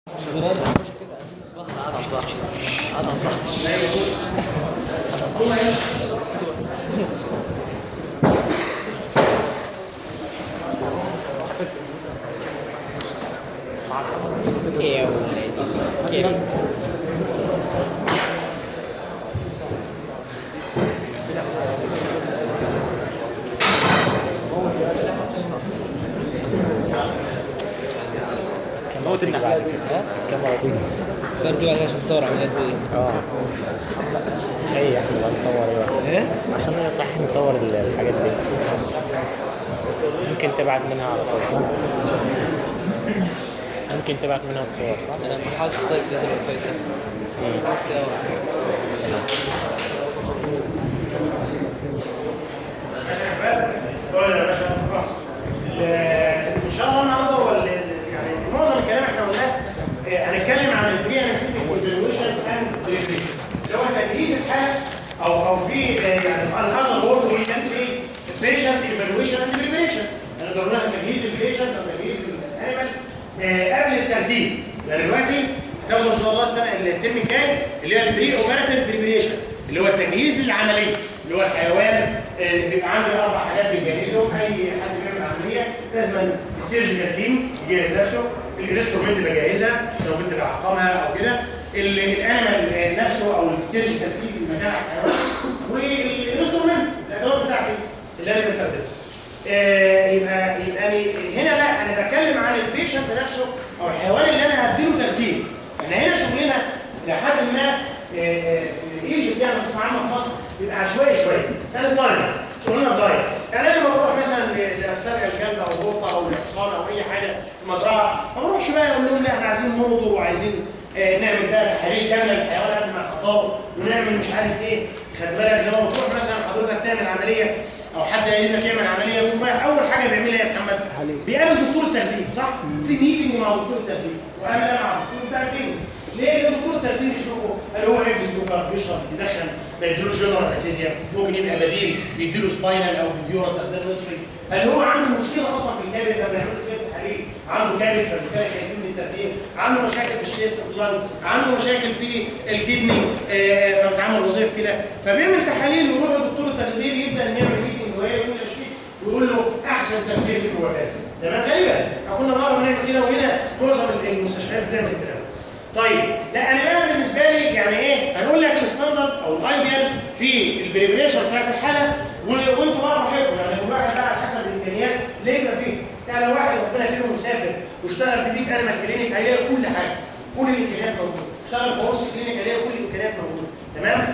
يا ولدي كيف موتنا بعد كده كم مرة برضو بعد عشان تصور عمليات دي اه اي احنا بنصور ايه عشان هي صح نصور ال- الحاجات دي ممكن تبعت منها على طول ممكن تبعت منها الصور صح؟ انا محاولة فايت ده زي ما فايت ده طيب يا باشا ال- ان شاء الله النهارده هو ال- ال- يعني معظم الكلام احنا قلناه آه، هنتكلم عن البري انستيك ايفالويشن اند بريبريشن اللي هو تجهيز الحاله او او في آه، يعني ان اذر وورد وي كان سي بيشنت ايفالويشن اند بريبريشن نقدر نقول تجهيز البيشنت او تجهيز الانيمال آه، قبل الترتيب يعني دلوقتي هتاخدوا ان شاء الله السنه الترم الجاي اللي هي البري اوبراتيف بريبريشن اللي هو التجهيز للعمليه اللي هو الحيوان اللي بيبقى عنده اربع حاجات بيجهزهم اي حد بيعمل عمليه لازم السيرجيكال تيم يجهز نفسه الانسترومنت بجهزها سواء كنت بعقمها او كده ال- الانيمال نفسه او السيرجيكال سيت اللي مكان على الحيوان والانسترومنت الادوات بتاعتي اللي انا بستخدمها آه، يبقى يبقى أنا هنا لا انا بتكلم عن البيشنت نفسه او الحيوان اللي انا هديله ترتيب احنا هنا شغلنا لحد ما ايجيبت يعني بصفه عامه في مصر بيبقى عشوائي شويه ده بلايند شغلنا بلايند يعني انا لما بروح مثلا ل- لاسترجع الكلب او القطه او الحصان او اي حاجه في مزرعه ما بروحش بقى اقول لهم لا احنا عايزين موضوع وعايزين آه، نعمل بقى تحاليل كامله للحيوان قبل ما نحطه ونعمل مش عارف ايه خد بالك زي ما بتروح مثلا حضرتك تعمل عمليه او حد قايل لك يعمل عمليه يقوم رايح اول حاجه بيعملها يا محمد بيقابل دكتور التخدير صح في ميتنج مع دكتور التخدير وقابل مع الدكتور بتاع الكلينيك ليه لان دكتور التخدير يشوفه هل هو حفظ سكر بيشرب بيدخن ما يديلوش جنرال انستيزيا ممكن يبقى بديل بيديله سباينال او بيديله تخدير نصفي هل هو عنده مشكله اصلا في الكبد لما بيعملوا شويه تحاليل عنده كبد فبالتالي خايفين من التخدير عنده مشاكل في الشيست في اللنج عنده مشاكل في الكدني آه، فبتعمل وظائف كده فبيعمل تحاليل ويروح لدكتور التخدير يبدا ان يعمل ميتنج ويعمل تشفيك ويقول له احسن تخدير ليك هو كذا تمام غالبا احنا كنا مره بنعمل كده وهنا معظم المستشفيات بتعمل كده طيب لا انا بقى بالنسبه لي يعني ايه هنقول لك الستاندرد او الايديال في البريبريشن بتاعت الحاله و- وانتوا بقى براحتكم يعني كل واحد بقى على حسب الامكانيات اللي يبقى فيه يعني لو واحد ربنا كرمه مسافر واشتغل في بيت انيمال كلينيك هيلاقي كل حاجه كل الامكانيات موجوده اشتغل في هورس كلينيك هيلاقي كل الامكانيات موجوده تمام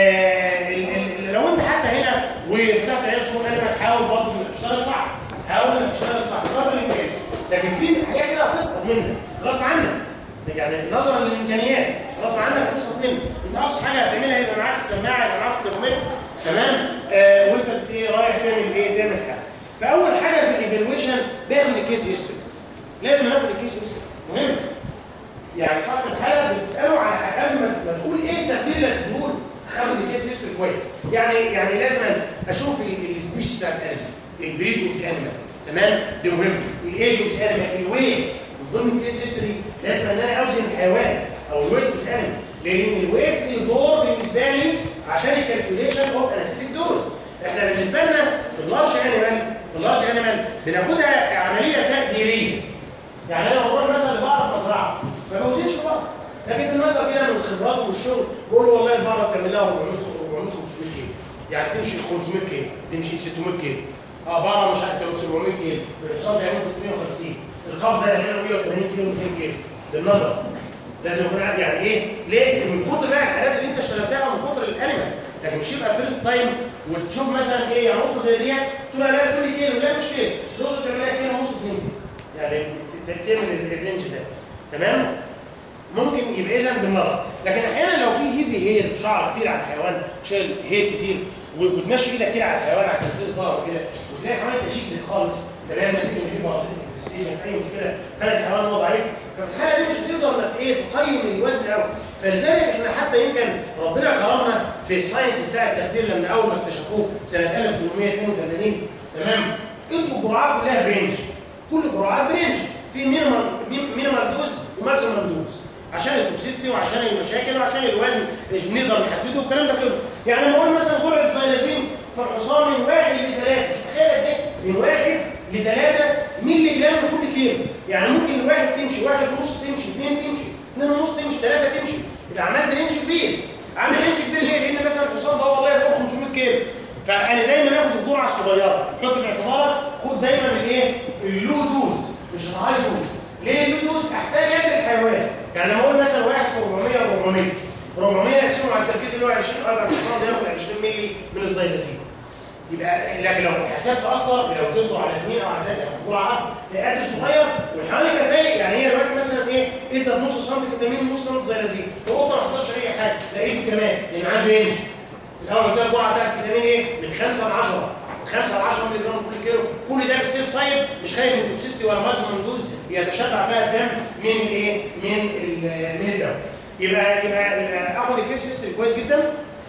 آه ال ال لو انت حتى هنا وفتحت عياده سوق انيمال حاول برضه انك تشتغل صح حاول انك تشتغل صح قدر الامكان لكن في حاجات كده هتسقط منك غصب عنك يعني نظرا للامكانيات غصب عنك هتسقط منك انت اقصى حاجه هتعملها يبقى معاك السماعه يبقى معاك الترمومتر تمام آه وانت بت- ايه رايح تعمل ايه تعمل حاجه فاول حاجه في الايفالويشن باخد الكيس هيستوري لازم ناخد الكيس هيستوري مهم يعني صاحب الحاله بتساله على قبل ما ما تقول ايه التقدير اللي هتديهوله تاخد الكيس هيستوري كويس يعني يعني لازم اشوف ال- السبيش بتاع الانيمال البريد اوف انيمال تمام ده مهم الايج اوف انيمال الويت من ضمن الكيس هيستوري لازم ان انا اوزن الحيوان او الويت اوف انيمال لان الويت ليه دور بالنسبه لي عشان الكالكوليشن اوف انستيك دوز احنا بالنسبه لنا في اللارج انيمال في اللارج انيمال بناخدها عمليه تقديريه يعني انا بروح مثلا لبقره مزرعه ما بوزنش بقره لكن بالنظر كده من خبراته والشغل بقول له والله البقره بتعمل لها 400 400 500 كيلو يعني تمشي 500 كيلو تمشي 600 كيلو اه بقره مش عارف 700 كيلو الحصان ده يعمل 350 القاف ده يعمل 180 كيلو 200 كيلو بالنظر لازم يكون عارف يعني ايه ليه من كتر بقى الحاجات اللي انت اشتغلتها ومن كتر الانيمالز لكن مش يبقى فيرست تايم وتشوف مثلا ايه يعني نقطه زي ديت تقول لها لا تقول لي كيلو لا مش كيلو نقطه تعملها كيلو ونص اتنين يعني ت- ت- تعمل ال- الرينج ده تمام ممكن يبقى اذا بالنظر لكن احيانا لو في هيفي هير شعر كتير على الحيوان شايل هير كتير و- وتمشي ايدك كده على الحيوان على سلسله ظهره كده وتلاقي الحيوان تشيكز خالص تمام نتيجه ان في بارازيت انفستيشن اي مشكله كان الحيوان هو ضعيف ففي الحاله دي مش بتقدر انك ايه تقيم الوزن قوي فلذلك احنا حتى يمكن ربنا كرمنا في الساينس بتاع التخدير لما اول ما اكتشفوه سنه 1882 تمام ادوا الجرعات كلها برينج كل جرعات برينج في مينيمال مينيمال دوز وماكسيمم دوز عشان التوكسيستي وعشان المشاكل وعشان الوزن مش بنقدر نحدده والكلام ده كله يعني لما اقول مثلا جرعه الزيلازين في الحصان من واحد لثلاثه تخيل قد ايه من واحد لثلاثه مللي جرام من كل كيلو يعني ممكن الواحد تمشي واحد ونص تمشي اثنين تمشي اثنين ونص تمشي ثلاثه تمشي يبقى عملت رينج كبير عامل رينج كبير ليه؟ لان مثلا الحصان ده والله يبقى 500 كيلو فانا دايما اخد الجرعه الصغيره حط في اعتبارك خد دايما الايه؟ اللو دوز مش الهاي دوز ليه اللو دوز احتاج يد الحيوان يعني لما اقول مثلا واحد في 400 400 400 يقسموا على التركيز اللي هو 20 اربع الحصان ياخد 20 مللي من الزيلازين يبقى لكن لو حسبت اكتر لو تقدر على اثنين او على ثلاثه او جرعه قد الصغير والحيوان يبقى فايق يعني هي دلوقتي مثلا ايه ادى نص سم كتامين نص سم زيلازين القطه ما حصلش اي حاجه لقيته كمان لان عنده رينج الاول قلت لك جرعه بتاعت الكتامين ايه من 5 ل 10 5 ل 10 مللي جرام كل كيلو كل ده في السيف سايد مش خايف من توكسيستي ولا ماكسيمم دوز يتشبع بقى الدم من الايه من من الدم يبقى يبقى, يبقى اخد الكيس هيستوري كويس جدا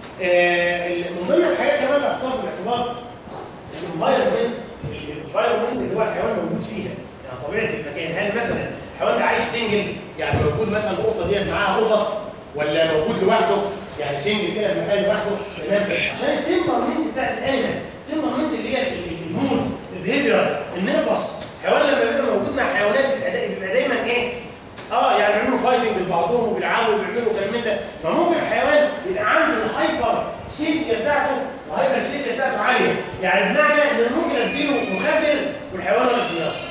آه من ضمن الحاجات كمان اللي احطها في الاعتبار الانفايرمنت الانفايرمنت اللي هو الحيوان موجود فيها يعني طبيعه المكان هل مثلا الحيوان ده عايش سنجل يعني موجود مثلا القطه ديت معاها قطط ولا موجود لوحده يعني سنجل كده في مكان لوحده تمام عشان التمبرمنت بتاع الانيمال التمبرمنت اللي هي المود البيهيفير النرفس حيوان لما بيبقى موجود مع حيوانات بيبقى بيبقى دايما ايه اه يعني بيعملوا فايتنج ببعضهم وبيلعبوا وبيعملوا كلام من ده فممكن الحيوان يبقى عنده الهايبر سيسيا بتاعته وهايبر السيسيا بتاعته عاليه يعني بمعنى ان ممكن اديله مخدر والحيوان واقف في دماغه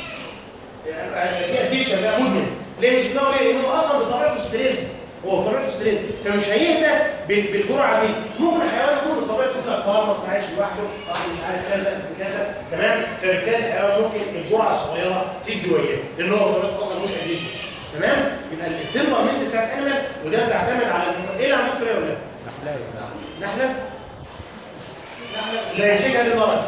يعني في اديكشن بقى مدمن ليه مش دماغه ليه؟ لانه اصلا بطبيعته ستريس هو بطبيعته ستريس فمش هيهدى بالجرعه دي ممكن الحيوان يكون بطبيعته كده خالص عايش لوحده اصلا مش عارف كذا اسم كذا تمام فبالتالي الحيوان ممكن الجرعه الصغيره تدي وياه لان هو بطبيعته اصلا مش اديسيف تمام يبقى التمبرمنت بتاع الانيمال وده بتعتمد على ايه اللي عندكم يا ولاد نحلاوي نحله نحله لا يمسكها لضرب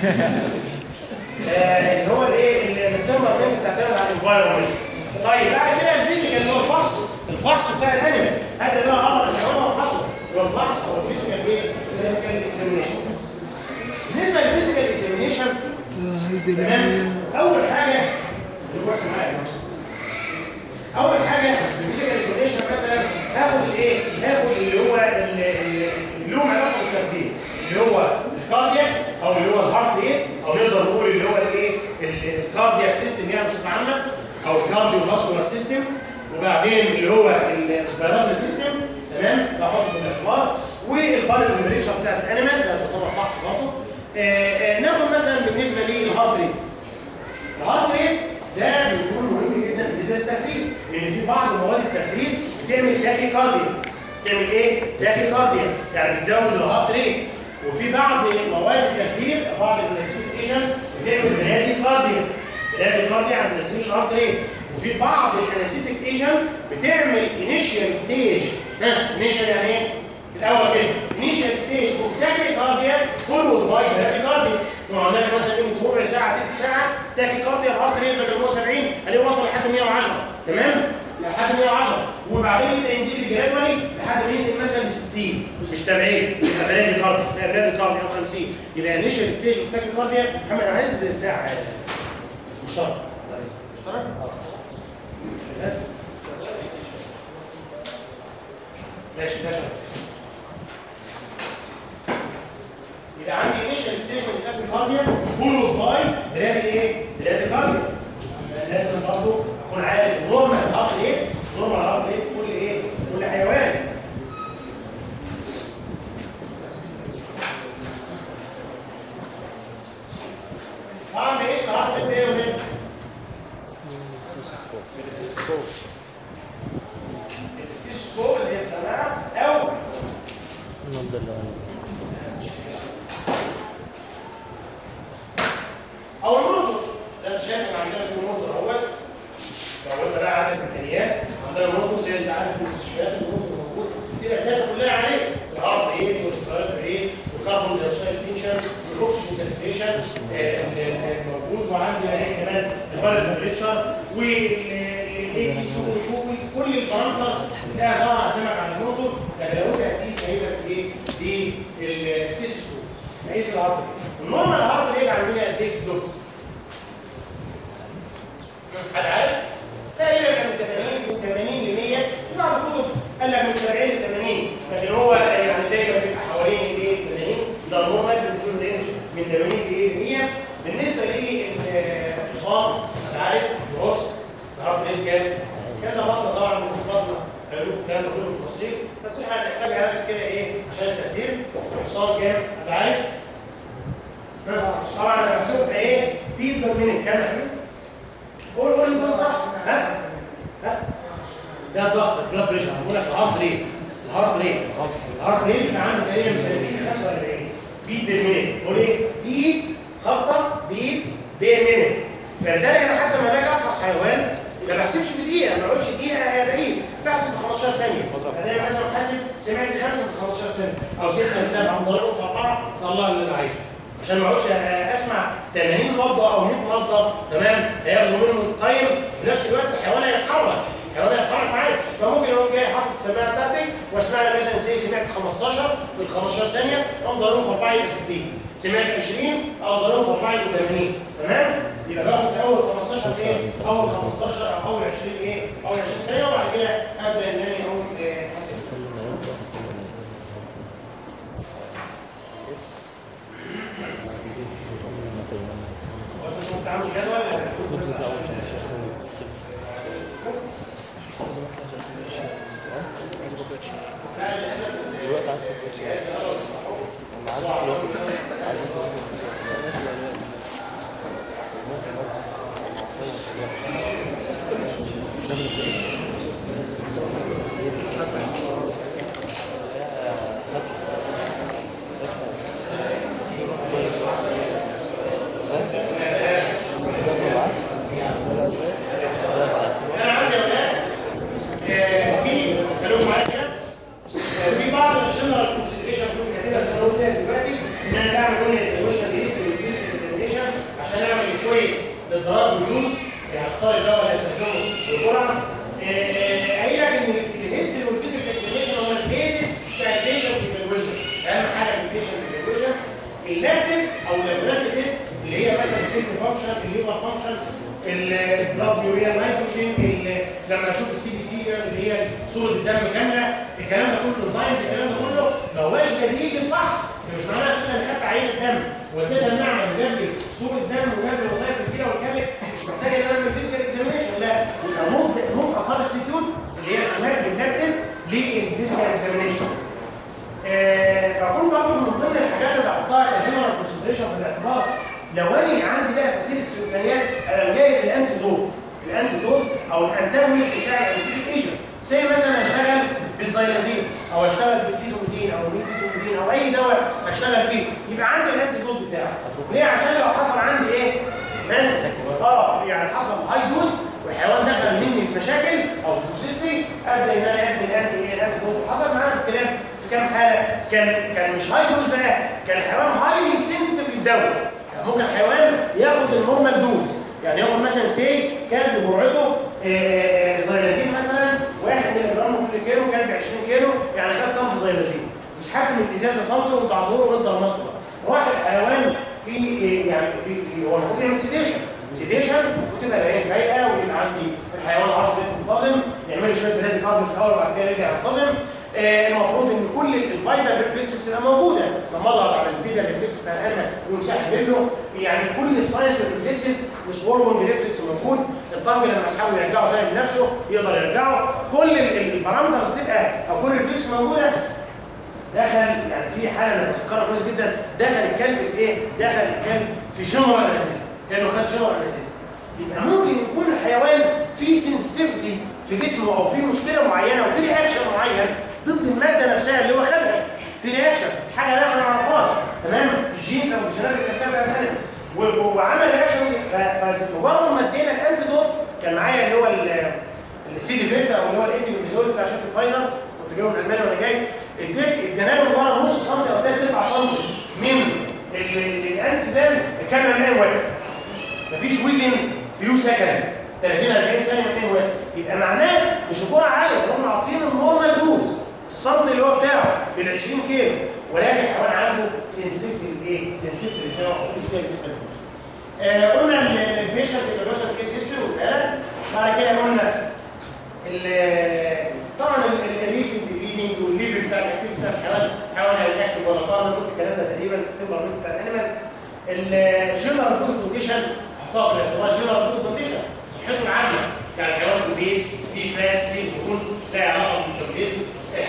اللي هو الايه التمبرمنت بتعتمد على الانفايرمنت طيب بعد كده الفيزيكال اللي هو الفحص الفحص بتاع الانيمال هذا بقى امر الحيوان وفحصه هو الفحص او الفيزيكال ايه الفيزيكال اكزامينيشن بالنسبه للفيزيكال اكزامينيشن تمام اول حاجه اللي هو معايا اول حاجه الفيزيكال اكزامينيشن مثلا هاخد الايه هاخد اللي هو اللي له علاقه بالترتيب اللي هو الكاردياك او اللي هو الهارت ريت او نقدر نقول اللي هو الايه الكاردياك سيستم يعني بصفه عامه او الكارديو فاسكولار سيستم وبعدين اللي هو الريسبيراتوري سيستم تمام ده احطه في الاعتبار والبارد تمبريتشر بتاعت الانيمال ده تعتبر فحص برضه ناخد مثلا بالنسبه للهارت ريت الهارت ريت ده بيكون مهم جدا بالنسبه للتخدير لان في بعض مواد التخدير بتعمل تاكي كارديا بتعمل ايه؟ تاكي كارديا يعني بتزود الهارت ريت وفي بعض مواد التخدير بعض البلاستيك ايجنت بتعمل برادي كارديا برادي كارديا عند تسجيل الهارت ريت وفي بعض الانستيك ايجنت بتعمل انيشيال ستيج ها انيشيال يعني ايه؟ في الاول كده انيشيال ستيج اوف تاكي كارديا فولود باي برادي كارديا طبعا عندنا مثلا قيمه ربع ساعه ثلث ساعه تاكي كارديا الهارت ريت بدل ما هو 70 الاقيه وصل لحد 110 تمام؟ لحد 110 وبعدين يبدا ينزل جرادولي لحد ما ينزل مثلا ل 60 مش 70 يبقى برادي كارديا لا برادي كارديا او 50 يبقى انيشال ستيج اوف تاكي كارديا محمد عز بتاع مشترك مشترك؟ اه ماشي ده شرط يبقى عندي انيشال ستيج اوف تاكي كارديا فولود باي برادي ايه؟ برادي كارديا لازم برضه اكون عارف نورمال هارت ريت نورمال هارت ريت في كل ايه؟ كل حيوان طبعا بقيس هارت ريت ايه ومين؟ الاستيسكوب اللي هي السماعه او النبض اللي هو او الموتور زي ما انت شايف ان عندنا في موتور اهوت لو انت بقى عندك امكانيات عندنا موتور زي انت عارف في المستشفيات الموتور موجود تبقى الداتا كلها عليه الهارت ريت والسبيرات ريت والكربون دايوكسيد تنشن والاكسجين ساتوريشن موجود وعندي ايه كمان البلد تمبريتشر والاي تي سي كل البارامترز بتاعها سواء اعتمد على الموتور لكن لو انت هتقيس هيبقى ايه بالسيسكو مقيس الهارت ريت النورمال هارت ريت عندنا قد ايه في الدوكس؟ حد عارف؟ تقريبا من 80 من بالتفصيل بس احنا هنحتاجها بس كده ايه عشان التقدير الحصان كام؟ انت عارف؟ ها؟ طبعا انا بحسبها ايه؟ بي ضرب مين كام يا حبيبي؟ قول قول انت صح ها؟ ها؟ ده الضغط البلاد بريشر بقول لك الهارت ريت الهارت ريت الهارت ريت اللي عندي تقريبا مش 30 45 بيت بالمينت قول ايه؟ بيت خبطه بيت بالمينت فلذلك انا حتى لما باجي افحص حيوان ما بحسبش في دقيقه ما بقولش دقيقه يا بعيد بحسب في 15 ثانيه فدايما مثلا بحسب سمعت خمسه في 15 ثانيه او سته في سبعه مضربه في اربعه طلع اللي انا عايزه عشان ما اقعدش اسمع 80 نبضه او 100 نبضه تمام هياخدوا منه تايم في نفس الوقت الحيوان هيتحرك الحيوان هيتحرك معايا فممكن اقوم جاي حاطط السماعه بتاعتي واسمع لي مثلا زي سمعت 15 في ال 15 ثانيه اقوم ضاربهم في 4 يبقى 60 سمعت 20 او ضاربهم في 4 يبقى 80 تمام يبقى باخد في اول 15 ايه اول 15 او اول 20 ايه اول 20 ثانيه وبعد كده ابدا ان انا اقوم إيه، حاسب بس اسمه تعمل جدول ولا بس عشان- دلوقتي عايز كوبايه شاي انا عايز دلوقتي عايز انا عندي اولاد آه، في خلوهم معايا كده آه، في بعض الجنرال كونسيدريشن كنت كاتبها زي ما قلت لك دلوقتي ان انا بعمل قلنا الايفولوشن ديس والديسكريميشن عشان اعمل تشويس للضرائب واليوز يعني اختار الدواء اللي هستخدمه بالجرعه آه، قايل لك ان الهيستوري والفيزيكال اكسبريشن هو البيزس بتاع البيشنت ايفالويشن اهم حاجه في البيشنت ايفالويشن اللاب تيست او اللابوراتوري تيست اللي هي مثلا الكيدني فانكشن الليفر فانكشن البلاد يوريا نيتروجين ال- لما اشوف السي بي سي اللي هي صوره الدم كامله الكلام ده كله انزيمز الكلام ده كله ما هوش بديل للفحص مش معناها ان انا خدت عينه دم وديتها المعمل وجاب لي صوره دم وجاب لي وظائف الكلى والكبد مش محتاج ان انا اعمل فيزيكال اكزامينشن لا يبقى ممكن ممكن اثار السيتيوت اللي هي العلاج باللاب تيست للفيزيكال اكزامينشن بقول برضه من ضمن الحاجات اللي احطها كجنرال كونسيدريشن في الاعتبار لو انا عندي بقى فاسيلتي امكانيات انا مجهز الانتي دوت الانتي دوت او الانتاجونست بتاع الانسيتيك ايجنت زي مثلا اشتغل بالزيلازين او اشتغل بالتيتوميدين او الميتيتوميدين او اي دواء اشتغل بيه يبقى عندي الانتي دوت بتاعه ليه عشان لو حصل عندي ايه من اه يعني حصل هاي دوز والحيوان دخل مني في مشاكل او في توكسيستي ابدا ان انا ادي الانتي ايه الانتي دوت حصل معانا في الكلام في كام حاله كان كان مش هاي دوز بقى كان الحيوان هايلي سنسيتيف للدواء يعني ممكن الحيوان ياخد النورمال دوز يعني ياخد مثلا سي كان بجرعته آه، زيلازين مثلا 1 مللي جرام كل كيلو كان ب 20 كيلو يعني خد سنت زيلازين مسحبت من الازازه سنت وانت عطوله وانت لمسته راح الحيوان في آه، يعني في, في هو المفروض يعمل سيديشن سيديشن وتبقى العين فايقه ويبقى عندي الحيوان عضله منتظم يعمل شويه بلاد الارض في الاول وبعد كده يرجع ينتظم آه، المفروض ان كل الفايتال ريفلكسز تبقى موجوده لما اضغط على البيدا ريفلكس بتاع القلم ويمسحب منه يعني كل الساينس ريفلكسز والسوالوينج ريفلكس موجود الطنج لما اسحبه يرجعه تاني لنفسه يقدر يرجعه كل ال- ال- البارامترز تبقى او كل الريفلكس موجوده دخل يعني في حاله انا بتذكرها كويس جدا دخل الكلب في ايه؟ دخل الكلب في جنرال انستيزيا لانه خد جنرال انستيزيا يبقى ممكن يكون الحيوان فيه سنسيتيفيتي في جسمه او في مشكله معينه او في رياكشن معين ضد الماده نفسها اللي هو خدها في رياكشن حاجه لا احنا ما نعرفهاش تمام في الجينز او الجينات نفسها بتاعت الانيمال و- و- وعمل رياكشن فمجرد ما ادينا الانتيدوت كان معايا اللي هو ال- السيدي فيتا او اللي هو الايتي بيزول بتاع شركه فايزر كنت جايبه من المانيا وانا جاي اديت ادينا له مجرد نص سنتي او ثلاث ارباع سنتي من ال- ال- الانسدان كان مليان واقف مفيش وزن فيو سكند 30 40 ثانيه مكان واقف يبقى معناه مش الجرعه عاليه ده هم عاطين النورمال دوز السنت اللي هو بتاعه بال 20 كيلو ولكن الحيوان عنده سنسيتيفيتي لايه؟ سنسيتيفيتي بتاعه مفيش كده بالنسبه له. آه، قلنا البيشنت البيشنت كيس هيستوري والكلام بعد كده قلنا ال- طبعا الريسنت فيدنج والليفل بتاع الاكتيف بتاع الحيوان حيوان هيأكتف ولا قارن قلت الكلام ده تقريبا في الطب العلمي بتاع الانيمال الجنرال بودي كونديشن احطها في الاعتبار جنرال بودي كونديشن صحته العامه يعني الحيوان في البيس في فات في دهون لا علاقه بالميتابوليزم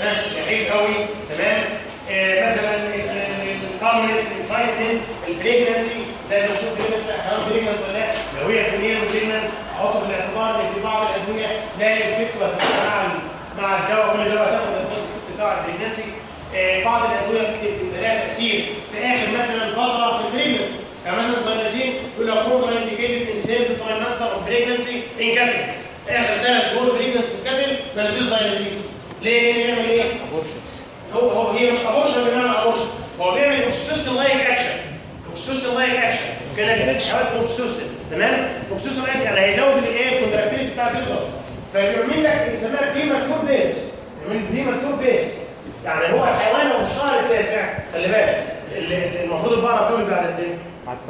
شحيح قوي تمام آه مثلا الكالمنس الاكسايتمنت البريجنسي لازم اشوف بريجنسي حيوان بريجننت ولا لا لو هي في نير بريجننت احط في الاعتبار ان في بعض الادويه لا الافكت مع مع الدواء كل دواء تاخد الافكت بتاع البريجنسي آه بعض الادويه بتبقى لها تاثير في اخر مثلا فتره في البريجنسي يعني مثلا الزينازين يقول لك كونترا انديكيتد ان سيلف ترايمستر اوف بريجنسي ان كاتل اخر ثلاث شهور بريجنسي في الكاتل ما نديش زينازين ليه؟ ليه نعمل ايه؟ هو هو هي مش ابورشن بمعنى ابورشن هو بيعمل اوكسيتوسين لايك اكشن اوكسيتوسين لايك اكشن كانك اديت حوالي اوكسيتوسين تمام اوكسيتوسين لايك يعني هيزود الايه الكونتراكتيليتي بتاعت الجلوس فيعمل لك بيسموها بريماتور بيس يعمل بريماتور بيس يعني هو الحيوان لو في الشهر التاسع خلي بالك المفروض البقره تولد بعد قد ايه؟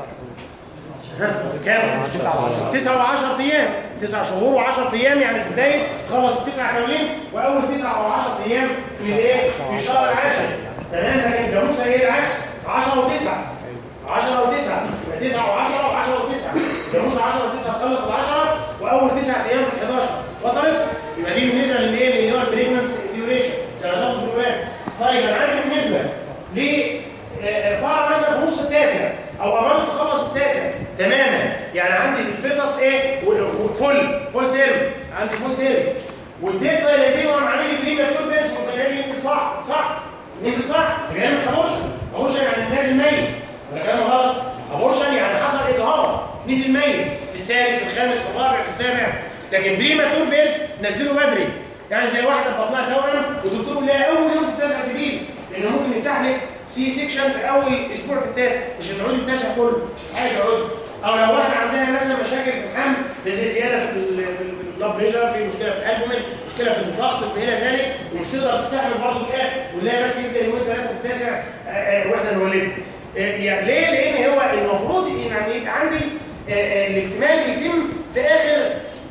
كام؟ 9 و10 ايام 9 شهور و10 ايام يعني في بدايه تخلص التسعه كاملين واول 9 و10 ايام في الايه؟ في الشهر العاشر تمام لكن الجاموسه هي العكس 10 و9 10 و9 يبقى 9 و10 و10 و9 الجاموسه 10 و9 تخلص ال10 واول 9 ايام في ال11 وصلت؟ يبقى دي بالنسبه للايه؟ اللي هو البريجنس ديوريشن زي ما تاخد في الوقت طيب انا عندي بالنسبه ل بقى مثلا في نص التاسع او قربت تخلص التاسع تماما يعني عندي الفيتس ايه فل فل تيرم عندي فل تيرم والديت سايلازين وانا عامل لي بريمير تول بيس والبني ينزل صح صح ينزل صح الكلام مش ابورشن ابورشن يعني نازل ميت ولا كلام غلط ابورشن يعني حصل اجهاض نزل ميت في السادس في الخامس في الرابع في السابع لكن بريماتور بيرس نزله بدري يعني زي واحده بطنها توأم والدكتور لها اول يوم في التاسع تجيب لانه ممكن يفتح لك سي سيكشن في اول اسبوع في التاسع مش هتعودي التاسع كله مش حاجه تعودي او لو واحده عندها مثلا مشاكل في الحمل زي زياده في ال في البلاد بريشر في مشكله في الالبومين مشكله في الضغط في الى ذلك ومش تقدر تستحمل برضه الايه ونلاقي بس يبدا يومين ثلاثه في التاسع واحنا نولد يعني ليه؟ لان هو المفروض يعني يبقى عندي الاكتمال يتم في اخر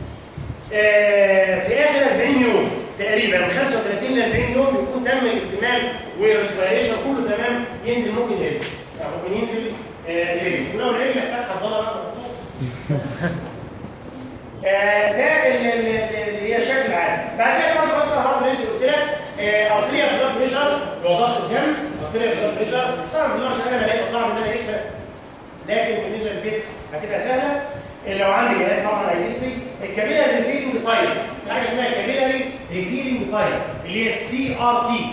في اخر 40 يوم تقريبا من 35 ل 40 يوم يكون تم الاكتمال والريسبيريشن كله تمام ينزل ممكن يرجع يعني ممكن ينزل يرجع ولو العجل يحتاج حضانه بقى ده اللي هي الشكل العام بعد كده بعد بس هارت ريت قلت لك ارتريا بلاد بريشر هو ضغط الدم ارتريا بلاد بريشر طبعا بالله شغاله هيبقى صعب ان انا اقيسها لكن بالنسبه للبيتس هتبقى سهله لو عندي جهاز طبعا هيقيس لي الكابيلاري ريفيلنج تايب في حاجه اسمها كابيلاري ريفيلنج تايب اللي هي السي ار تي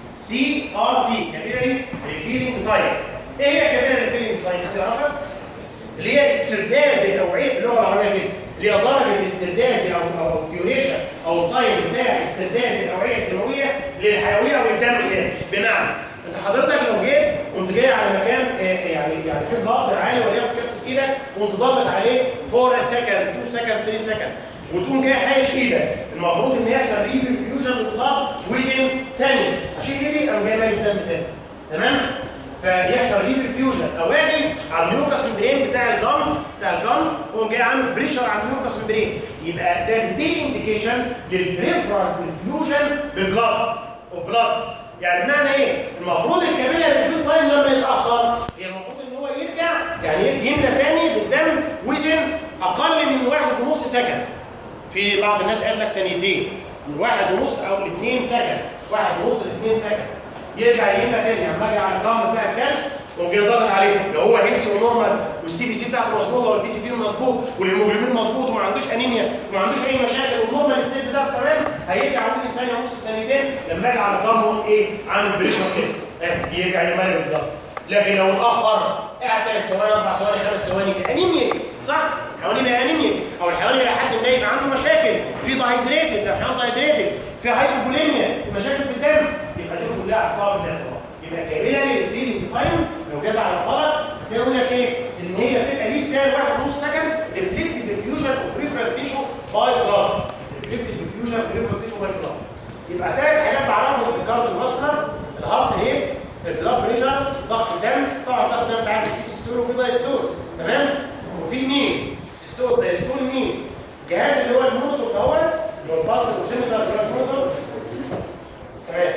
سي ار تي كابيلاري ريفيلنج تايب ايه هي كابيلاري ريفيلنج تايب تعرفها اللي هي استرداد الاوعيه باللغه العربيه كده اللي هي درجه استرداد او او الديوريشن او التايم بتاع استرداد الاوعيه الدمويه للحيويه او الدم كده بمعنى انت حضرتك لو جيت وانت جاي على مكان يعني يعني في ضغط عالي وليكن كف ايدك وانت ضاغط عليه 4 سكند 2 سكند 3 سكند وتقوم جاي حايش ايدك المفروض ان يحصل ريفيوجن للبلاد ويزن ثانيه اشيل ايدي قام جاي مالي الدم تاني تمام فيحصل ريفيوجن او اجي على الميوكس ممبرين بتاع الجم بتاع الجم واقوم جاي عامل بريشر على الميوكس ممبرين يبقى ده بيديني انديكيشن للبريفرال ريفيوجن ببلاد وبلاد يعني بمعنى ايه؟ المفروض الكابيلاري في التايم لما يتاخر هي المفروض ان هو يرجع يعني يملى تاني بالدم وزن اقل من واحد ونص سكند في بعض الناس قال لك ثانيتين من واحد ونص او لاثنين سكند واحد ونص لاثنين سكند يرجع يملى تاني لما اجي على الجام بتاع الكلب وجاي ضاغط عليه لو هو هيلث ونورمال والسي بي سي بتاعته مظبوطه والبي سي تي مظبوط والهيموجلوبين مظبوط وما عندوش انيميا وما عندوش اي مشاكل والنورمال ستيت بتاعته تمام هيرجع وزن ثانيه ونص ثانيتين لما اجي على الجام واقول ايه عامل بريشر كده يرجع يملى بالجام لكن لو اتاخر قاعد ثلاث ثواني اربع ثواني خمس ثواني يبقى انيميا صح؟ الحيوان يبقى انيميا او الحيوان الى حد ما يبقى عنده مشاكل في دايدريتد لو الحيوان دايدريتد في هايبوفوليميا في مشاكل في الدم يبقى دي كلها احطها في الاعتبار يبقى كابيلاري ريفيلنج تايم لو جت على غلط هتلاقي يقول لك ايه؟ ان هي بتبقى ليه سال واحد ونص سكند ريفلكتد ديفيوجن اوف بريفرال تيشو باي بلاد ريفلكتد ديفيوجن اوف بريفرال تيشو باي بلاد يبقى ثلاث حاجات بعرفهم في الكارديو فاسكولار الهارت ريت البلاد بريشر ضغط الدم طبعا ضغط الدم بتاعك في سيستول وفي دايستول تمام وفي مين سيستول دايستول مين الجهاز اللي هو الموتور دوت اللي هو البالس الاوسيمتر اللي هو الموتور تمام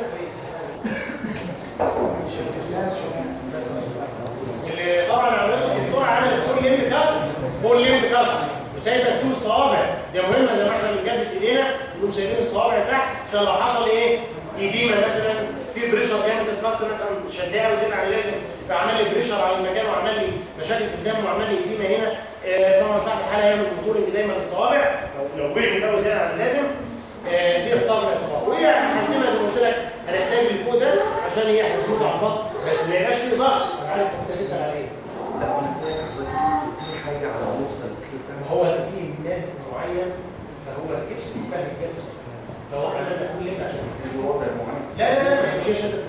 اللي طبعا عملته الدكتور عامل فول ليمب كاست فول ليمب كاست وسايبه تو صوابع دي مهمه زي ما احنا بنجبس ايدينا يقوم سايبين الصوابع تحت عشان لو حصل ايه ايديما مثلا في بريشر جامد الكاست مثلا شدها وزيادة عن اللازم فعمل لي بريشر على المكان وعمل لي مشاكل في الدم وعمل لي ايديما هنا آه، طبعا صاحب الحاله يعمل موتورنج دايما للصوابع لو لو وقع ده زياده عن اللازم آه، دي اختار الاعتبار وهي حسينا زي ما قلت لك هنحتاج اللي فوق ده عشان هي حساسيه على البطن بس ما يبقاش فيه ضغط عارف انت بتسال عليه لا انا سامع حضرتك قلت لي حاجه على مفصل الكلى ما هو في ناس معين فهو الكبس بيبقى الكبس فهو احنا بنقول ليه عشان في وضع معين لا لا لا مش هي شده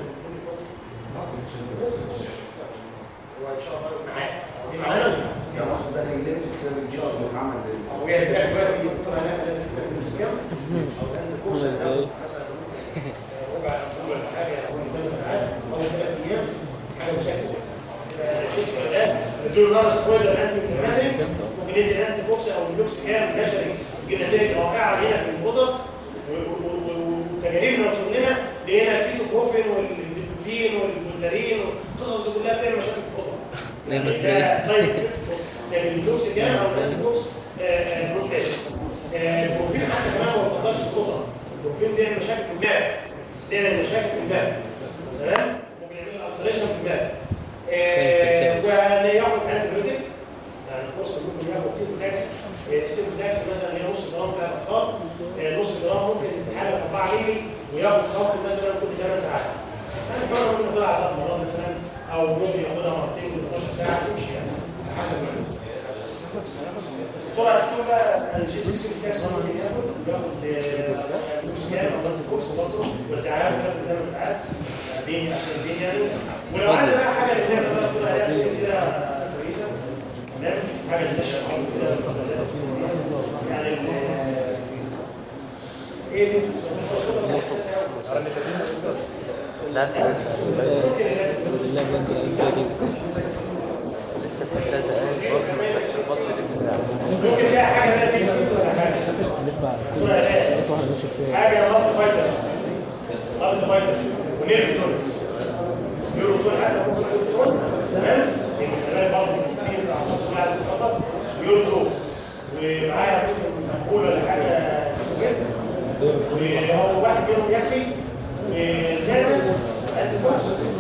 بس مش هو ان شاء الله معاك دي معانا ولا لا؟ يعني اصلا ده هيلف بسبب الجسم اللي اتعمل هو هي دلوقتي دلوقتي الدكتور هنعمل المسكن او انزل كورس مثلا ربع طول ولا حاجه او ثلاث ساعات او ثلاث ايام حاجه مسكنه الجسم ده نديله نار سبويلر انتي انفلاماتري ممكن ندي الانتي بوكس او اللوكس كام بشري يجيب نتائج واقعه هنا في القطط وتجاربنا وشغلنا لقينا الكيتوكوفين والديكوفين والفولتارين والقصص دي كلها بتعمل مشاكل في القطط نعم، بس ده سايد افكت لكن اللوكس كام او الانتي بوكس فولتاج البروفين حتى كمان ما بفضلش القطط البروفين بيعمل مشاكل في المعده بيعمل مشاكل في المعده تمام ممكن يعمل السريشن في المعده آه، وان ياخد انتي بيوتيك يعني الكورس ممكن ياخد سيفوتاكس آه، سيفوتاكس مثلا هي نص جرام بتاع الاطفال آه، نص جرام ممكن تتحلل في 4 مللي وياخد سنتي مثلا كل 8 ساعات يعني الحرة ممكن ياخدها على ثلاث مرات مثلا او ممكن ياخدها مرتين كل 12 ساعه تمشي يعني على حسب ما يكون. طلع الدكتور بقى الجي 6 سيفوتاكس ممكن ياخد ياخد نص كام او ضغط كورس برضه بس على كل 8 ساعات بين عشان البين يعني ولو عايز بقى حاجه اللي زي ما انا بقول عليها تكون كده كويسه تمام حاجه اللي ماشيه معاهم كده يعني ال- ايه دي بتسموها احساس لا ممكن اللي لسه في ثلاث دقايق برضه نفس الماتش اللي ممكن فيها حاجه بقى تيجي فيه ولا حاجه نسمع ولا لا نسمع واحد ماشي فيها حاجه مالتي فايتر مالتي فايتر ونيرف تونز نيورو تون حتى ممكن نيورو تون تمام يبقى خلال برضه في الاعصاب كلها عايزه تتصدر نيورو تون ومعايا ممكن مقوله ولا حاجه مهم وهو واحد منهم يكفي ودايما انت بوكس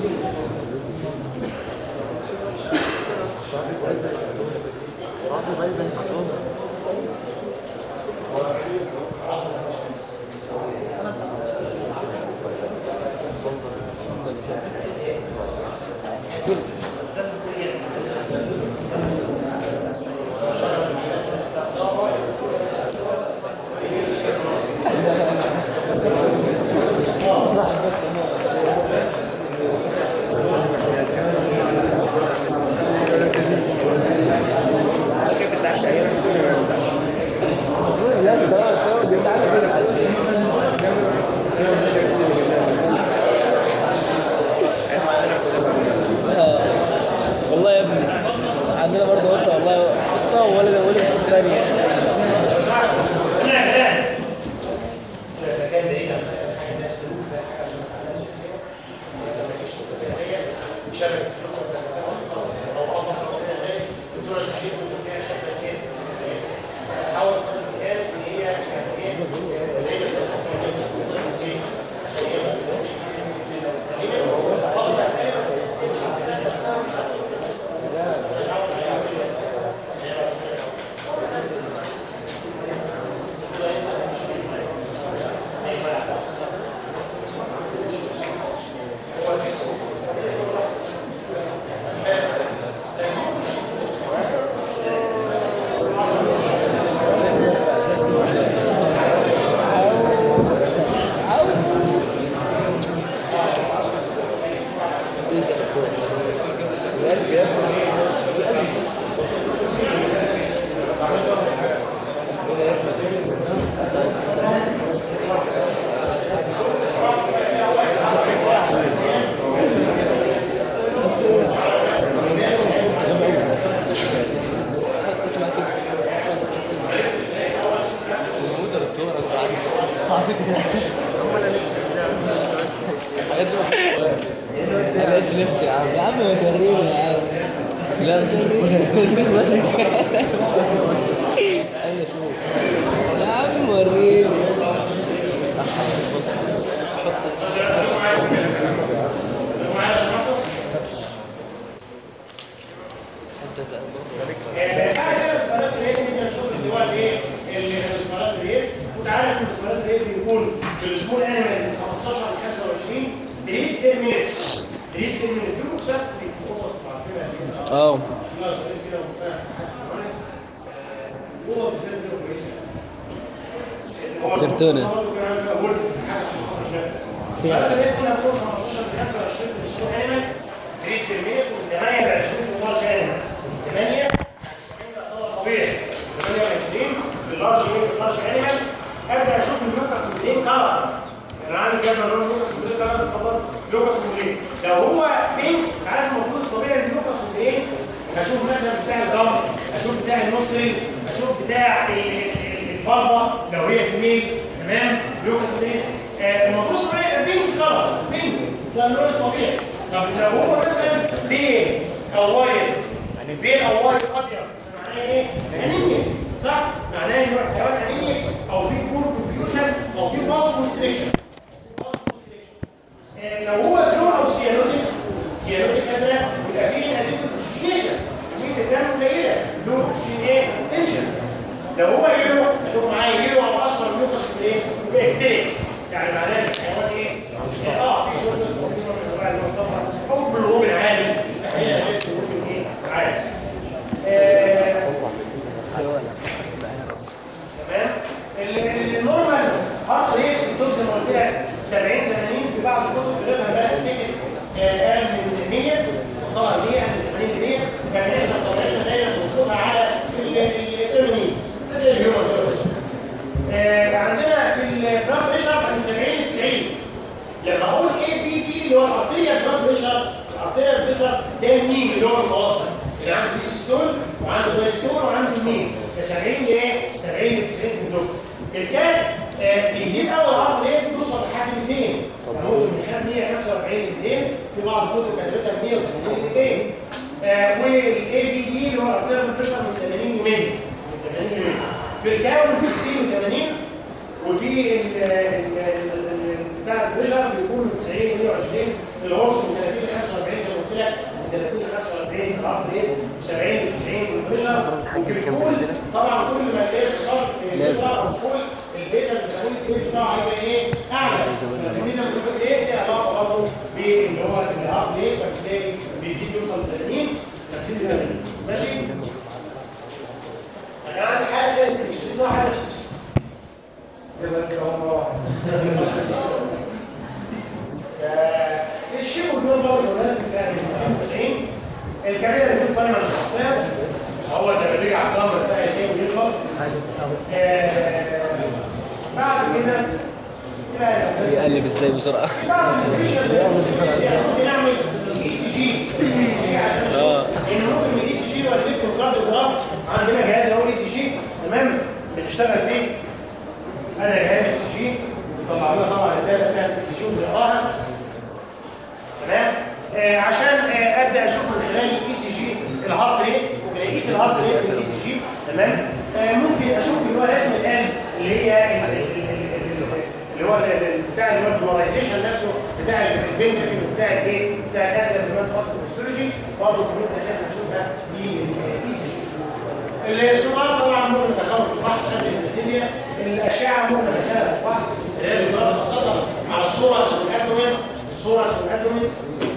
صعب بايظه الخطوبه والله يا ابني عندنا برضه قلت والله قلتها ولد ولد ثانيه صح طلع كلام مكان بعيد عن مثلا حاجه الناس تقول فيها حاجه عشان الناس كده مثلا ما فيش فوتوغرافيه شبكه سلوك او قفص او كده زي الدكتوره تشير وتقول فيها شبكه ايه حاول قدر الامكان ان هي يعني ايه قليله الخطوه انا بس نفسي يا عم يا عم ما توريني يا عم لا مفيش انا شوف يا عم وريني بس خليكم معايا خليكم معايا لو سمحتوا آه، بعد كده السؤالات اللي هي نبدا نشوف اللي هو الايه اللي السؤالات اللي هي وانت عارف ان السؤالات اللي هي بيكون في الاسبوع الانيمال من 15 ل 25 دريس 10 مينت دريس 10 مينت في بوكسات في قطط عارفينها دي اه لا صغير كده وبتاع الأوضة بالذات كده كويسة هو كرتونة. هو كان فيها غرز في حاجة عشان خاطر النفس. السؤال ده بيكون هتكون 15 ل 25 في الأسبوع أيمن 30 ومن 8 ل 20 في اللارج أيمن 8 طبيعي 28 في اللارج ايه في اللارج أيمن أبدأ أشوف الميوكس منين كلر أنا عندي جدول لون لوكس منين كلر اتفضل لوكس منين لو هو بينك عارف المفروض الطبيعي اللوكس منين اشوف مثلا بتاع الضم اشوف بتاع النصري اشوف بتاع ال- ال- الفالفا لو هي في ميل تمام لوكس منين آه، المفروض طبيعي يبقى بينك كلر بينك ده اللون الطبيعي طب لو هو مثلا بين او وايت يعني بين او وايت ابيض معناه ايه؟ انيميا صح؟ معناه ان هو حيوان انيميا او في كور كونفيوجن او في فاسفوسيليكشن آه، لو هو بلو او سيانوتيك سيانوتيك ازرق يبقى فيه نتيجه اكسجينيشن كميه الدم قليله لو اكسجين ايه؟ تنشن لو هو يلو هتبقى معايا يلو او اصفر لوكس ايه؟ يبقى اكتئاب يعني معناه ان الحيوان ايه؟ اه في شويه بس موجوده من انواع الوصفه او بالهروب العالي احيانا ممكن ايه؟ عالي آه، تمام ال- النورمال هارت ريت في الدوز زي ما قلت لك 70 80 في بعض الكتب بتاعتها بقى بتكس اقل من 100 وصلها 100 من 80 ل 100 يعني احنا طبيعتنا دايما بنظبطها على ال ال 80 ده زي اليوم كده بالظبط. آه، عندنا في البلاد بريشر من 70 ل 90 لما اقول اي بي بي اللي هو الارتيريال بلاد بريشر الارتيريال بريشر ده الميم اللي هو المتوسط اللي عنده ديستول وعنده دايستول وعنده الميم ده 70 لايه 70 ل 90 في الدكتور الكات آه، بيزيد اول عرض ليه بيوصل لحد 200 يعني ممكن من خم- 145 ل 200 في بعض الكتب كتبتها 180 ل 200 آه، والاي بي بي اللي هو الارتيريال بريشر من 80 ل 100 من 80 ل 100 في الكاو من 60 ل 80 وفي ال- ال- ال- ال- بتاع البريشر بيكون من 90 ل 120 الهورس من 30 ل 45 زي ما قلت لك من 30 ل 45 العقل ريت 70 ل 90 البريشر وفي الفول طبعا كل ما الايه اتصال في البريشر او الفول البيزا بتكون الكيف بتاعه هيبقى ايه اعلى البيزا بتكون ايه دي علاقه برضه باللي هو الهارت ريت فبتلاقي بيزيد يوصل ل 80 50 ل 80 ماشي انا عندي حاجه كده سيكشن لسه واحده في سيكشن يبقى كده هم الشيء والدور بقى الولاد بتاع 97 الكبيره اللي في الطايمه مش محطوطه هو ده اللي على الضمر بتاع ايه ويطلع آه، بعد كده يبقى يقلب ازاي بسرعه بعد السبيشال ممكن نعمل اي سي جي اي سي جي عشان نشوف ان ممكن من الاي سي جي وليد الكارديوجراف عندنا جهاز اهو اي سي جي تمام بنشتغل بيه انا جهاز اي سي جي بيطلع لنا طبعا الداتا بتاعت الاي سي جي ونقراها تمام آه عشان آه ابدا اشوف من خلال الاي سي جي الهارت ريت وبنقيس الهارت ريت بالاي سي جي تمام آه ممكن اشوف اللي هو رسم الان اللي هي ال- ال- ال- ال- اللي هو ال- ال- بتاع اللي هو البولاريزيشن نفسه بتاع الفنتركل وبتاع الايه بتاع الاقدم زمان خط الهيستولوجي برضه كنا احنا هنشوفها في الاي سي جي السؤال طبعا ممكن ندخله في الفحص قبل الانستيزيا الاشعه ممكن ندخلها في الفحص اللي هي الجرافه خاصه على الصوره والابدومين الصوره والابدومين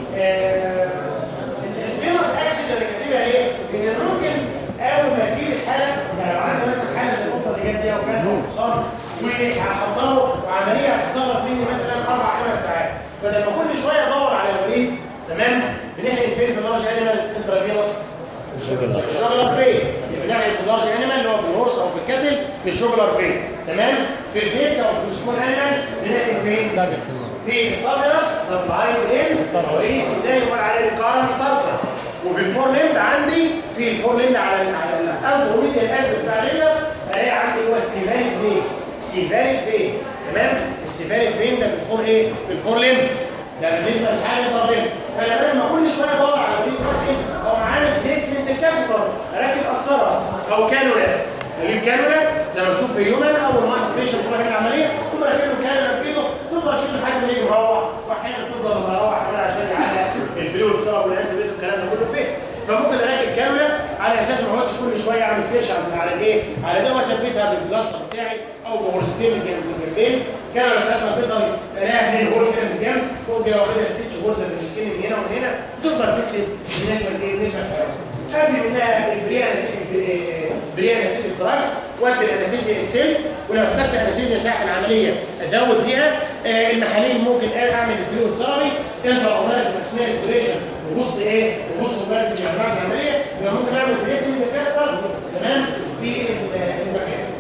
الفيروس اكسس اللي كاتبها ايه؟ ان ممكن اول ما تجيلي حاله يعني لو عندي مثلا حاله زي القطه اللي جت دي او كان نقصان وهحضره وعمليه هتستغرق مني مثلا اربع خمس ساعات بدل ما كل شويه ادور على الوريد تمام بنحقن فين في اللارج انيمال انترافيروس الجوجلر فين بنحقن في اللارج انيمال اللي هو في الهورس او في الكتل في الجوجلر فين تمام في البيتس او في السمول انيمال بنحقن فين في السابيرس ده في الهايد ليم الرئيس الثاني يقول عليه الكارن ترسل وفي الفور ليمب عندي في الفور ليمب على ال- على الانتروميديا الازل بتاع الريلياس الاقي عندي اللي هو السيفاريك فين سيفاريك فين تمام السيفاريك فين ده في الفور ايه في الفور ليمب ده بالنسبه للحاله الطرفيه فانا بدل ما كل شويه ادور على وريد بروتين او عامل بيسمنت الكاسبر اركب قسطره او كانولا نجيب كانولا زي ما بتشوف في هيومن اول ما واحد بيشرب يروح يعمل العمليه تقوم راكب له كانولا في ايده تقوم تفضل تشوف لحد ما يجي مروح واحيانا تفضل مروح كمان عشان يعلق الفلويد الصعب والانتي بيت والكلام ده كله فين فممكن اركب كامله على اساس ما اقعدش كل شويه اعمل سيرش على الايه على ده واثبتها بالبلاستر بتاعي او بغرزتين من جنب من جنبين كانوا ثلاثه بيقدر الاقيها منين غرزه كده من جنب فوق جاي واخدها ستيتش غرزه في السكين من هنا ومن هنا وتفضل فيكسد بالنسبه لايه بالنسبه للحيوان هذه منها البريان اسيتيك دراجز وادي الانستيزيا اتسيلف ولو اخترت انستيزيا ساحه العمليه ازود بيها آه المحاليل ممكن اعمل الفلويد ثيرابي انتر اورال اثناء الدوريشن وبص ايه وبص بقى في العمليه يبقى ممكن اعمل بريسمنت كاستر تمام في المكان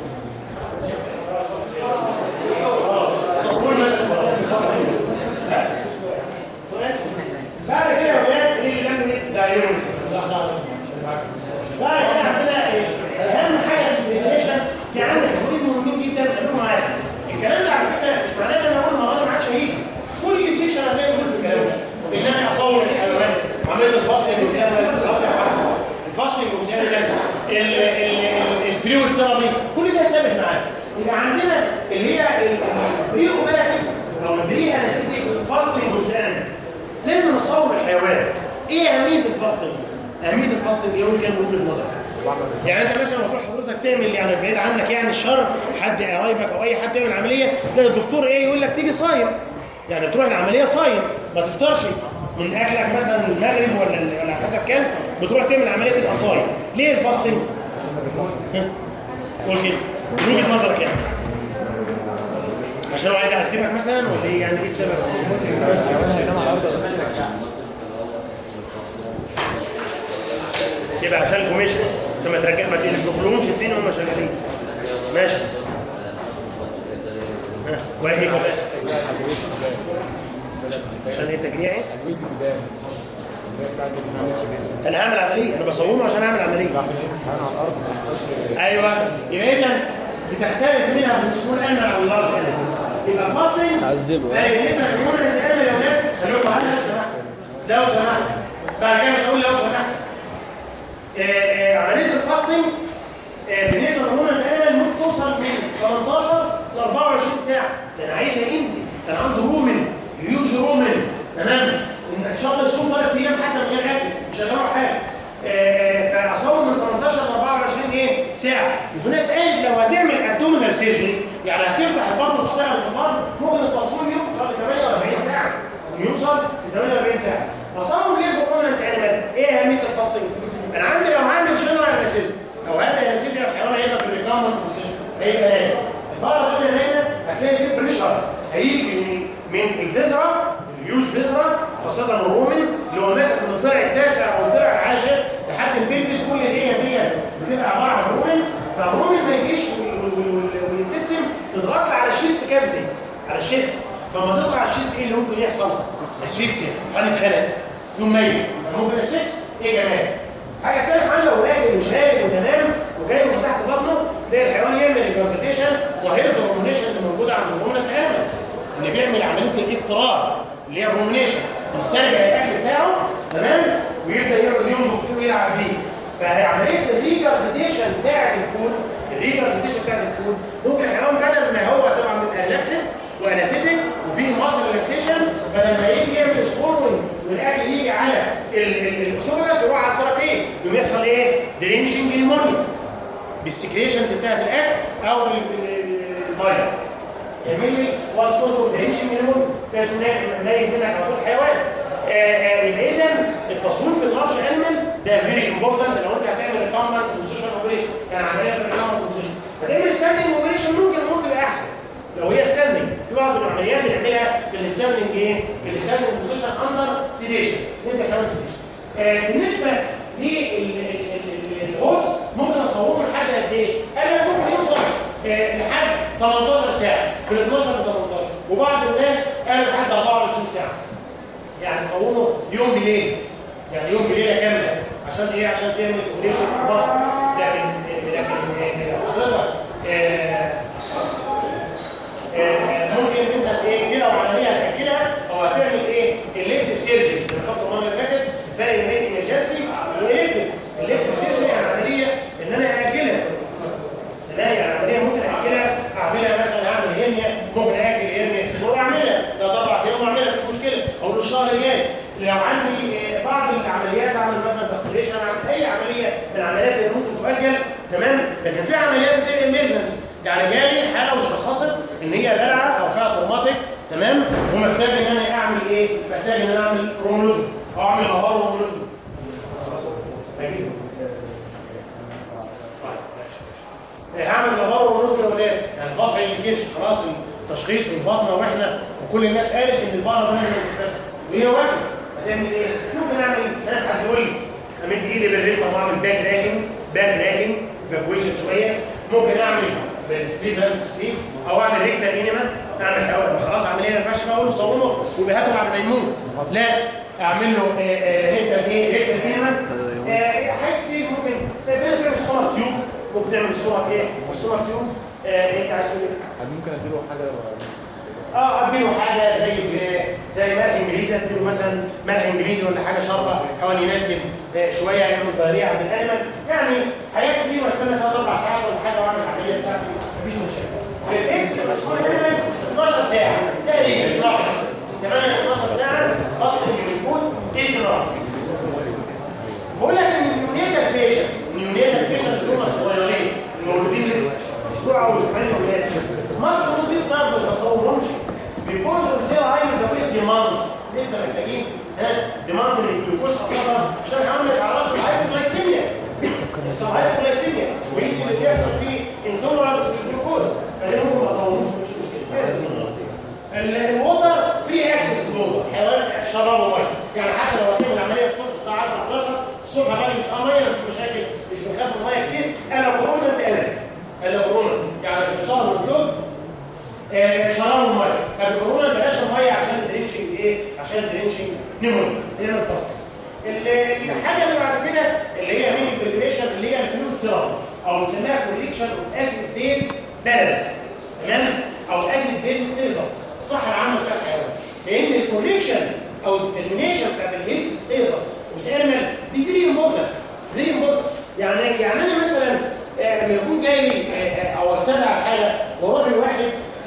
بعد كده يا ولاد ايه اللي لم دايونس بعد كده عندنا ايه اهم حاجه في الديفينيشن في عندك حاجتين مهمين جدا خلوهم معايا الكلام ده على فكره مش معناه ان انا اقول المره ما عادش هيجي كل سيكشن هتلاقي موجود في الكلام ده ان انا اصور الحيوانات عمليه الفصل المسمى خلاص يا حاج الفصل المسمى ده الفلويد ثيرابي كل ده ثابت معايا يبقى عندنا اللي هي البريوباتيك او البري انستيك فصل المسمى لازم نصور الحيوان ايه اهميه الفصل اهميه الفصل يقول كان من وجهه نظرك يعني انت مثلا لما تروح حضرتك تعمل يعني بعيد عنك يعني الشر حد قرايبك او اي حد تعمل عمليه تلاقي الدكتور ايه يقول لك تيجي صايم يعني بتروح العمليه صايم ما تفطرش من اكلك مثلا المغرب ولا ولا حسب كام بتروح تعمل عمليه الاصايم ليه الفصل قول كده من وجهه نظرك يعني عشان هو عايز يعذبك مثلا ولا ايه يعني ايه السبب يبقى عشان الفوميشن انت ما ترجع ما تدخلهمش الدين وهم شغالين ماشي ها وايه كمان عشان ايه تجريعي انا هعمل عمليه انا بصومه عشان اعمل عمليه ايوه يبقى اذا بتختلف منها في السمول انيمال او اللارج انيمال يبقى الفصل تعذبه لا بالنسبه للهرمون الانيمال يا ولاد خليكم معايا لو سمحت لو سمحت بعد كده مش هقول لو سمحت آه، آه، عمليه الفاستنج آه، بالنسبه للهرمون الانيمال ممكن توصل من 18 ل 24 ساعه ده انا عايزها امتى ده انا عندي رومن هيوج رومن تمام ان شاء الله يصوم ثلاث ايام حتى من غير اكل مش هجرب حاجه فاصور من 18 ل 24 ايه ساعه وفي ناس قالت لو هتعمل ابدومينال سيرجري يعني هتفتح البطن وتشتغل في البطن ممكن التصوير يوصل ل 48 ساعه يوصل ل 48 ساعه فصور ليه في الكومنت انيمال ايه اهميه الفاستنج انا عندي لو هعمل جنرال انستيزيا او هذا انستيزيا الحيوان هيبقى في الريكامنت بوزيشن هيبقى هنا البقره دي هنا هتلاقي في بريشر هيجي من من الفيزرا الهيوج فيزرا خاصه الرومن اللي هو ماسك من الضلع التاسع او الضلع العاشر لحد البيبس كل الايه دي بتبقى عباره عن رومن فالرومن ما يجيش والانتستم تضغط لي على الشيست كافيتي على الشيست فما تضغط على الشيست ايه اللي ممكن يحصل؟ اسفيكسيا هنتخنق يوم ميت ممكن اسفيكس ايه كمان؟ حاجه ثانيه حال لو راجل وشارب وتمام وجاي من تحت بطنه تلاقي الحيوان يعمل الجرجتيشن ظاهره الرومونيشن اللي موجوده عند الهرمون الامن اللي بيعمل عمليه الاقترار اللي هي الرومونيشن يسترجع الاكل بتاعه تمام ويبدا يقعد ينضف فيه ويلعب بيه فعمليه الريجرجتيشن بتاعه الفود الريجرجتيشن بتاعه الفود ممكن الحيوان بدل ما هو طبعا بيبقى ريلاكسد وانستيك وفيه ماسل ريلاكسيشن بدل ما يجي يعمل سوورنج والاكل يجي على الاسوفاجس يروح على التراكيه يقوم يحصل ايه؟ درينشنج نيمونيا بالسكريشنز بتاعت الاكل او بالميه يعمل لي واتس كولد درينشنج نيمونيا نايم منك على طول حيوان يبقى اذا التصوير في اللارج انيمال ده فيري امبورتنت لو انت هتعمل الكومباند بوزيشن اوبريشن يعني عمليه في الكومباند بوزيشن هتعمل ستاندنج اوبريشن ممكن الامور تبقى احسن لو هي ستاندنج في بعض العمليات بنعملها في الستاندنج ايه؟ في الستاندنج بوزيشن اندر سيديشن انت كمان سيديشن آه بالنسبه للهولز ممكن اصوره لحد قد ايه؟ قال لك ممكن يوصل آه لحد 18 ساعه من 12 ل 18 وبعض الناس قالوا لحد 24 ساعه يعني تصوره يوم بليل يعني يوم بليله كامله عشان ايه؟ عشان تعمل اوبريشن في البطن لكن لكن حضرتك آه ممكن انت ايه كده وعمليه هتاكلها او هتعمل ايه الكتيف سيرجري زي ما خدت المره اللي فاتت فرق بين ايمرجنسي والكتيف الكتيف سيرجري يعني عمليه ان انا ااجلها لا يعني عمليه ممكن ااجلها اعملها مثلا اعمل هرنيا ممكن ااجل هرنيا اسبوع هي بلعه او فيها تروماتيك تمام ومحتاج ان انا اعمل ايه محتاج ان انا اعمل رومولوجي او اعمل ابار رومولوجي خلاص هجيبه هعمل لبار ونطلع ولا يعني فتح الكيش خلاص التشخيص والبطنه واحنا وكل الناس قالت ان البقره ده لازم تتفتح وهي واكله هتعمل ايه؟ ممكن اعمل ثلاث حد يقول لي امد ايدي بالريفه واعمل باك راكنج باك راكنج ايفاكويشن شويه ممكن اعمل بالسليف سليف او اعمل ريكتال انيما اعمل حوالي خلاص عمليه ما ينفعش بقى اقول له صومه وبهاته بعد ما يموت لا اعمل له ريكتال ايه ريكتال انيما حاجات كتير ممكن في ناس بتعمل ستومك تيوب ممكن تعمل ستومك ايه ستومك تيوب ايه عايز تقول ممكن اديله حاجه اه اديله حاجه زي زي ملح انجليزي اديله مثلا ملح انجليزي ولا حاجه شربه حاول يناسب شويه يعمل ضريعه عند الانيمال يعني حاجات كتير واستنى ثلاث اربع ساعات ولا حاجه واعمل العمليه بتاعتي مفيش مشكله في الاكس المسؤول تقريبا 12 ساعه تقريبا راحه 8 12 ساعه فصل الفود از راحه بقول لك ان النيونيتال بيشنت النيونيتال بيشنت اللي هم الصغيرين المولودين لسه اسبوع او اسبوعين ولاد مصر دول لسه ما بصورهمش بيكوزوا بسير هاي بقول الديماند لسه محتاجين ها ديماند للجلوكوز خاصه عشان كمان ما يتعرضش للهايبوغلايسيميا يحصل هايبوغلايسيميا ويجي اللي بيحصل فيه انتولرانس في الجلوكوز فده ممكن ما اصورهمش مش مشكله الووتر فري اكسس للووتر حيوان شربه ميه يعني حتى لو هتعمل العمليه الصبح الساعه 10 11 الصبح الراجل يسقى ميه مش مشاكل مش بنخاف من الميه كتير انا فرونا انت انا انا فرونا يعني الحصان والدب آه شربوا الميه فالكورونا بلاش الميه عشان الدرينشنج ايه عشان الدرينشنج نمون هنا الفصل الحاجه اللي بعد كده اللي هي مين البريبريشن اللي هي الفلويد سيرم او بنسميها كوليكشن اوف اسيد بيز بالانس تمام او اسيد بيز ستيتس الصحه العامه بتاع الحيوان لان الكوليكشن او الديترمينيشن بتاعت الهيلث ستيتس وسيرمال دي فيري امبورتنت فيري امبورتنت يعني يعني انا مثلا لما يكون جاي لي او استدعى حاله واروح لواحد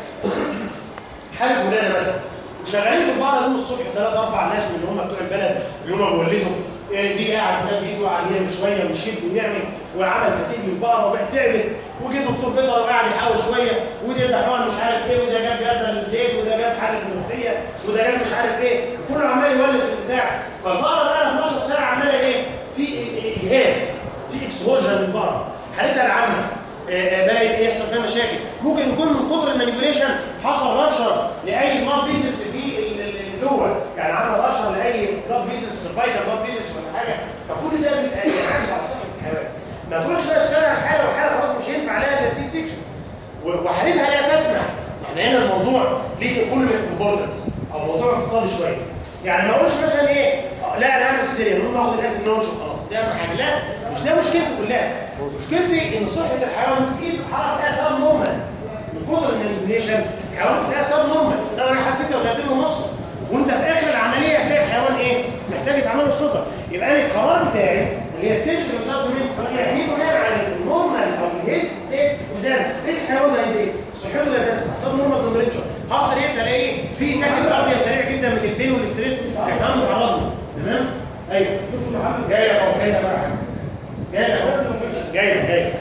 حاله ولاده مثلا وشغالين في البقره دول الصبح ثلاث اربع ناس من اللي هم بتوع البلد اللي هم بيولدوا دي قاعد مد ايده عليها شويه ويشد ويعمل وعمل فتيل للبقره وبقت تعبت وجه دكتور بيطر وقعد يحاول شويه وده ده حوار مش عارف ايه وده جاب جردل الزيت وده جاب حاله الملوخيه وده جاب مش عارف ايه كله عمال يولد في البتاع فالبقره بقى 12 ساعه عماله ايه في اجهاد في اكسبوجر للبقره حالتها العامه بدات يحصل فيها مشاكل ممكن يكون من كتر المانيبيوليشن حصل رابشر لاي بلاد فيزلز في جوه يعني عمل رابشر لاي بلاد فيزلز سيرفايكال بلاد فيزلز ولا حاجه فكل ده بيبقى ينعكس على صحه الحيوان ما تقولش لا السنه الحاله والحاله خلاص مش هينفع عليها الا سي سيكشن وحالتها لا تسمح احنا هنا الموضوع ليه كل الامبورتنس او موضوع اقتصادي شويه يعني ما اقولش مثلا ايه لا انا اعمل سيريا المهم اخد ال 1000 جنيه وخلاص ده اهم حاجه لا مش ده مشكلتي كلها مشكلتي ان صحه الحيوان تقيس الحراره تلاقيها سب نورمال من كتر المانيبيوليشن الحيوان تلاقيها سب نورمال ده رايحه 36 ونص وانت في اخر العمليه هتلاقي الحيوان ايه محتاج يتعمل له سلطه يبقى انا القرار بتاعي اللي هي السيرجري جادجمنت هي بناء على النورمال او الهيلث ستيت وزاد ليه الحيوان ده قد ايه صحته لا تسمح سب نورمال تمبريتشر هقدر ايه تلاقي في تاكل ارضيه سريع جدا من الدين والاستريس الحيوان متعرض له تمام ايوه جاي لك اهو جاي لك جاي لك جاي لك جاي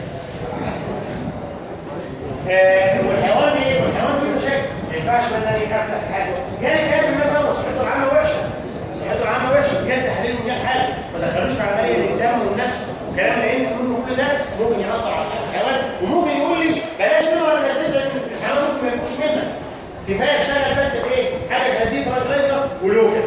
والحيوان ايه والحيوان فيه مشاكل ما ينفعش بقى ان انا افتح حاجه جالي كلب مثلا وصحته العامه وحشه صحته العامه وحشه جال تحليل وجال حاجه ما دخلوش في عمليه من الدم والنسف والكلام اللي هينزل منه كل ده ممكن ياثر على صحه الحيوان وممكن يقول لي بلاش نضرب الاساس الحيوان ممكن ما يكونش منك كفايه اشتغل بس بايه حاجه تهديه ترايبلايزر ولوكال